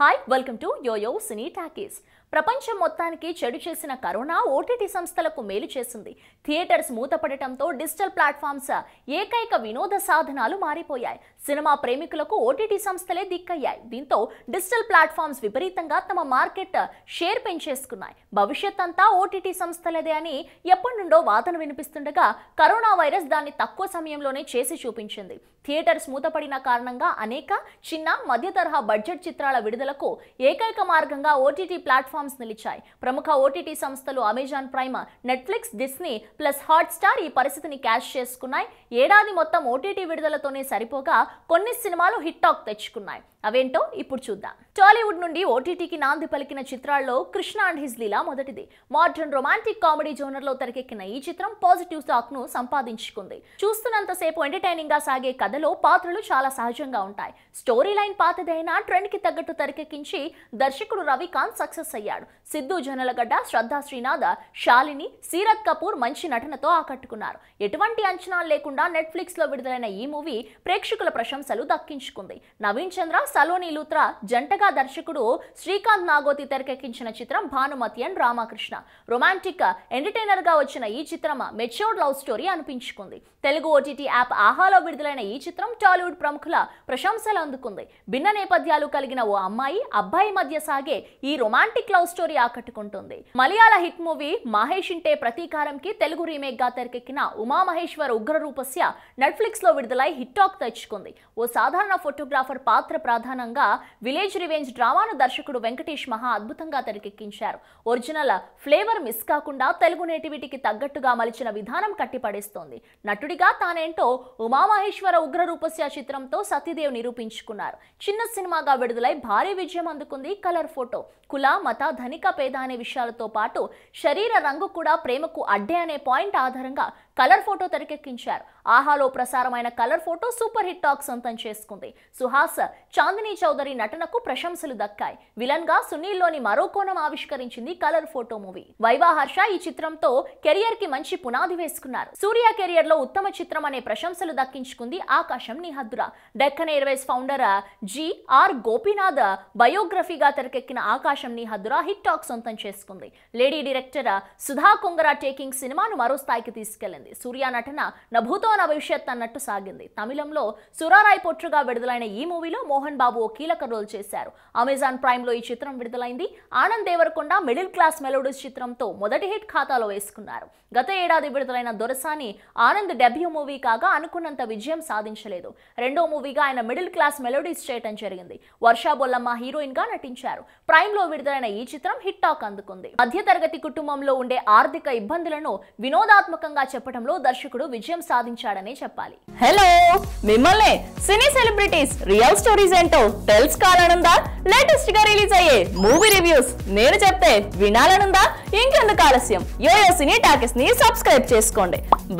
hi welcome to yoyo cine talkies ప్రపంచం మొత్తానికి చెడు చేసిన కరోనా ఓటీటీ సంస్థలకు మేలు చేసింది థియేటర్స్ మూతపడటంతో డిజిటల్ ప్లాట్ఫామ్స్ ఏకైక వినోద సాధనాలు మారిపోయాయి సినిమా ప్రేమికులకు ఓటీటీ సంస్థలే దిక్కయ్యాయి దీంతో డిజిటల్ ప్లాట్ఫామ్స్ విపరీతంగా తమ మార్కెట్ షేర్ పెంచేసుకున్నాయి భవిష్యత్ అంతా ఓటీటీ సంస్థలదే అని ఎప్పటి నుండో వాదన వినిపిస్తుండగా కరోనా వైరస్ దాన్ని తక్కువ సమయంలోనే చేసి చూపించింది థియేటర్స్ మూతపడిన కారణంగా అనేక చిన్న మధ్య తరహా బడ్జెట్ చిత్రాల విడుదలకు ఏకైక మార్గంగా ఓటీటీ ప్లాట్ఫామ్స్ నిలిచాయి ప్రముఖ ఓటీటీ సంస్థలు Amazon Prime Netflix Disney Plus Hotstar ఈ పరిస్థితిని క్యాష్ చేసుకున్నాయి ఏడాది మొత్తం ఓటీటీ విడుదలతోనే సరిపోగా కొన్ని సినిమాలు హిట్ టాక్ తెచ్చుకున్నాయి అవేంటో ఇప్పుడు చూద్దాం టాలీవుడ్ నుండి ఓటీటీకి నాంది పలికిన చిత్రాల్లో కృష్ణ అండ్ హిజ్ లీలా మొదటిది మోడ్రన్ రొమాంటిక్ కామెడీ జోనర్ లో తెరకెక్కిన ఈ చిత్రం పాజిటివ్ టాక్ ను సంపాదించుకుంది చూస్తున్నంతసేపు ఎంటర్టైనింగ్ గా సాగే కథలో పాత్రలు చాలా సహజంగా ఉంటాయి స్టోరీ లైన్ పాతదైనా ట్రెండ్ కి తగ్గట్టు తెరకెక్కించి దర్శకుడు రవికాంత్ సక్సెస్ అయ్యాడు సిద్ధు జొన్నలగడ్డ శ్రద్ధా శ్రీనాథ్ శాలిని సీరత్ కపూర్ మంచి నటనతో ఆకట్టుకున్నారు ఎటువంటి అంచనాలు లేకుండా నెట్ఫ్లిక్స్ లో విడుదలైన ఈ మూవీ ప్రేక్షకుల ప్రశంసలు దక్కించుకుంది నవీన్ చంద్ర సలోని లూత్రా జంటగా దర్శకుడు శ్రీకాంత్ నాగోతి తెరకెక్కించిన చిత్రం Bhanumathi and Ramakrishna romantic entertainer గా వచ్చిన ఈ చిత్రం మెచ్యూర్డ్ లవ్ స్టోరీ అనిపించుకుంది తెలుగు ఓటీటీ యాప్ ఆహాలో విడుదలైన ఈ చిత్రం టాలీవుడ్ ప్రముఖుల ప్రశంసలు అందుకుంది భిన్న నేపథ్యాలు కలిగిన ఓ అమ్మాయి అబ్బాయి మధ్య సాగే ఈ రొమాంటిక్ లవ్ స్టోరీ ఆకట్టుకుంటుంది మలయాళ హిట్ మూవీ మహేష్ ఇంటే ప్రతీకారంకి తెలుగు రీమేక్ గా తెరకెక్కిన ఉమామహేశ్వర ఉగ్ర రూపస్య నెట్ఫ్లిక్స్ లో విడుదలై హిట్ టాక్ తెచ్చుకుంది ఓ సాధారణ ఫోటోగ్రాఫర్ పాత్ర ప్రధానంగా విలేజ్ రివెంజ్ డ్రామాను దర్శకుడు వెంకటేష్ మహా అద్భుతంగా తెరకెక్కించారు ఒరిజినల్ ఫ్లేవర్ మిస్ కాకుండా తెలుగు నేటివిటీకి తగ్గట్టుగా మలిచిన విధానం కట్టిపడేస్తోంది నటుడిగా తానేంటో ఉమామహేశ్వర ఉగ్ర రూపస్య చిత్రంతో సతీదేవ్ నిరూపించుకున్నారు చిన్న సినిమాగా విడుదలై భారీ విజయం అందుకుంది కలర్ ఫోటో కుల మత ధనిక పేద అనే విషయాలతో పాటు శరీర రంగు కూడా ప్రేమకు అడ్డే అనే పాయింట్ ఆధారంగా కలర్ ఫోటో తెరకెక్కించారు ఆహాలో ప్రసారమైన colour photo super hit talk సొంతం చేసుకుంది సుహాస్ చాందిని చౌదరి నటనకు ప్రశంసలు దక్కాయి విలన్ గా సునీల్లోని మరో కోణం ఆవిష్కరించింది colour photo movie Viva Harsha ఈ చిత్రంతో కెరియర్ కి మంచి పునాది వేసుకున్నారు సూర్య కెరియర్ లో ఉత్తమ చిత్రం అనే ప్రశంసలు దక్కించుకుంది Aakasam Nee Haddura Deccan airways founder G R Gopinath బయోగ్రఫీగా తెరకెక్కిన ఆకాశం నిహద్దుర హిట్ టాక్ సొంతం చేసుకుంది lady director Sudha Kongara taking సినిమాను మరో స్థాయికి తీసుకెళ్లింది సూర్య నటన నభూతో నా భవిష్యత్ అన్నట్టు సాగింది తమిళంలో సురారాయ్ పొట్రుగా విడుదలైన ఈ మూవీలో మోహన్ బాబు ఓ కీలక రోల్ చేశారు అమెజాన్ ప్రైమ్ లో ఈ చిత్రం విడుదలైంది Anand Devarakonda middle class melodies చిత్రంతో మొదటి హిట్ ఖాతాలో వేసుకున్నారు గత ఏడాది విడుదలైన దొరసాని ఆనంద్ డెబ్యూ మూవీ కాగా అనుకున్నంత విజయం సాధించలేదు రెండో మూవీగా ఆయన మిడిల్ క్లాస్ మెలోడీస్ చేయటం జరిగింది వర్షా బొల్లమ్మ హీరోయిన్ గా నటించారు ప్రైమ్ లో విడుదలైన ఈ చిత్రం హిట్ టాక్ అందుకుంది మధ్యతరగతి కుటుంబంలో ఉండే ఆర్థిక ఇబ్బందులను వినోదాత్మకంగా చెప్పడంలో దర్శకుడు విజయం సాధించాడనే చెప్పాలి హలో మిమ్మల్ని సినీ సెలబ్రిటీస్ రియల్ స్టోరీస్ ఏంటో తెలుసుకోవాలనుందా లేటెస్ట్ గా రిలీజ్ అయ్యే మూవీ రివ్యూస్ నేను చెప్తే వినాలనుందా ఇంకెందుకు ఆలస్యం యోయో సినీ టాకెస్ ని సబ్స్క్రైబ్ చేసుకోండి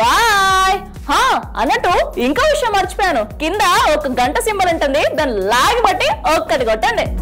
బాయ్ హా అన్నట్టు ఇంకో విషయం మర్చిపోయాను కింద ఒక గంట సింబల్ ఉంటుంది దాన్ని లాగి బట్టి ఒక్కటి కొట్టండి